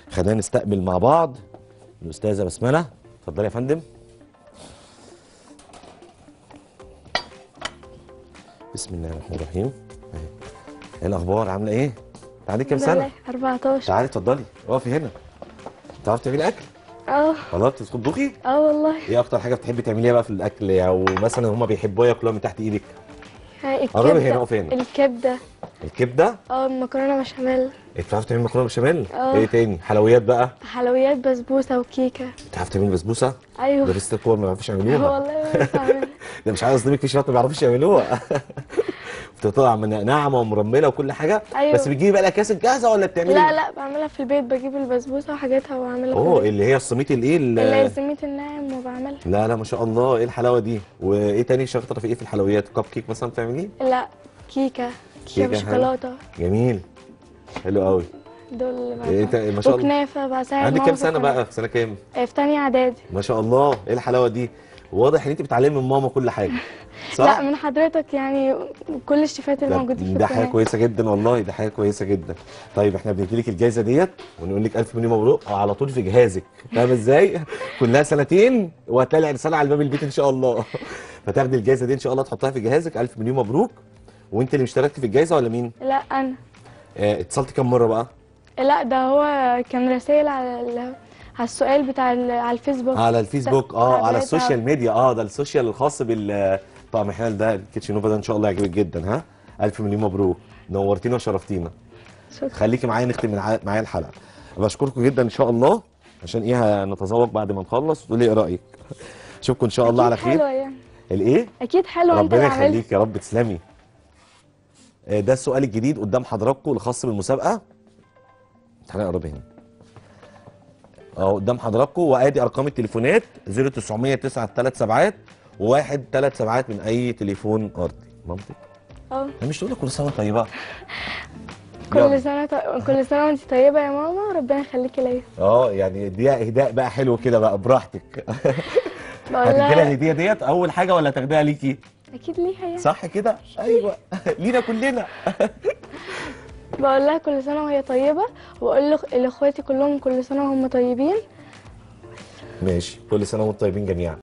خلينا نستقبل مع بعض الاستاذه بسمله اتفضلي يا فندم بسم الله الرحمن الرحيم أهي. ايه الاخبار عامله ايه انت عندك كام سنه 14 تعالي اتفضلي اقفي هنا بتعرفي تعملي اكل اه والله بتطبخي اه والله ايه اكتر حاجه بتحبي تعمليها بقى في الاكل او مثلا هم بيحبوها ياكلوها من تحت ايدك هاي قربي هنا، الكبده اقفي هنا. الكبده الكبده اه المكرونه بشاميل إيه، بتعرفي تعملي مكرونه بشاميل اه. ايه تاني حلويات بقى حلويات بسبوسه وكيكه بتعرفي تعملي بسبوسه ده ايوه لسه الكبار ما بيعرفوش يعملوها والله ما بعرف اعملها ده مش عايز اصدمك في شباب ما بيعرفوش يعملوها بتطلع من ناعمه ومرمله وكل حاجه أيوه. بس بتجيبي بقى الاكياس الجاهزه ولا بتعملي لا لا بعملها في البيت بجيب البسبوسه وحاجاتها واعملها اوه في البيت اللي هي الصميت الايه ال- اللي هي الزميت الناعم وبعملها لا لا ما شاء الله ايه الحلاوه دي وايه تاني شاطره في ايه في الحلويات كب كيك مثلا بتعمليه لا كيكه كيكة كيكه بشوكولاته جميل حلو قوي دول اللي إيه بعملها. تا- ما شاء الله وكنافه بساعد عندك ماما كام في سنه الكنافة. بقى في سنه كام آه، في تانية اعدادي ما شاء الله ايه الحلاوه دي واضح ان انت بتعلمي من ماما كل حاجه صح لا من حضرتك يعني كل الشيفات اللي ده- موجودين في ده حاجه القناه كويسه جدا والله ده حاجه كويسه جدا طيب احنا بندي لك الجائزه ديت ونقول لك الف مليون مبروك على طول في جهازك فاهم ازاي كلها سنتين وهتلاقي رساله على باب البيت ان شاء الله فتاخدي الجائزه دي ان شاء الله تحطها في جهازك الف مليون مبروك وانت اللي اشتركتي في الجائزه ولا مين لا انا اه اتصلتي كام مره بقى لا ده هو كان رسائل على ال... على السؤال بتاع ال... على الفيسبوك على الفيسبوك اه على تابعتها. السوشيال ميديا اه ده السوشيال الخاص بال طعم حلال ده الكيتشن نوفا ده ان شاء الله يعجبك جدا ها الف مليون مبروك نورتينا وشرفتينا شكرا خليكي معايا نختم معا- معايا الحلقه بشكركم جدا ان شاء الله عشان ايه هنتذوق بعد ما نخلص وتقولي ايه رايك اشوفكم ان شاء الله على أكيد خير حلوة يعني الايه اكيد حلوه انت ربنا اللي عملت يخليك يا رب تسلمي آه، ده السؤال الجديد قدام حضراتكم الخاص بالمسابقه تعالى قرب هنا اهو قدام حضراتكم وادي ارقام التليفونات 0900 9 3 سبعات وواحد 3 سبعات من اي تليفون ارضي مامتك اه انا مش تقول لك كل سنه وأنت طيبه يلا. كل سنه ط... كل سنه وانت طيبه يا ماما ربنا يخليكي ليا اه يعني دي اهداء بقى حلو كده بقى براحتك بقول هتدي لها لها الهديه ديت اول حاجه ولا تاخديها ليكي اكيد ليها يعني صح كده ايوه لينا كلنا بقول لها كل سنه وهي طيبه واقول له لاخواتي كلهم كل سنه وهم طيبين ماشي كل سنه وانتم طيبين جميعا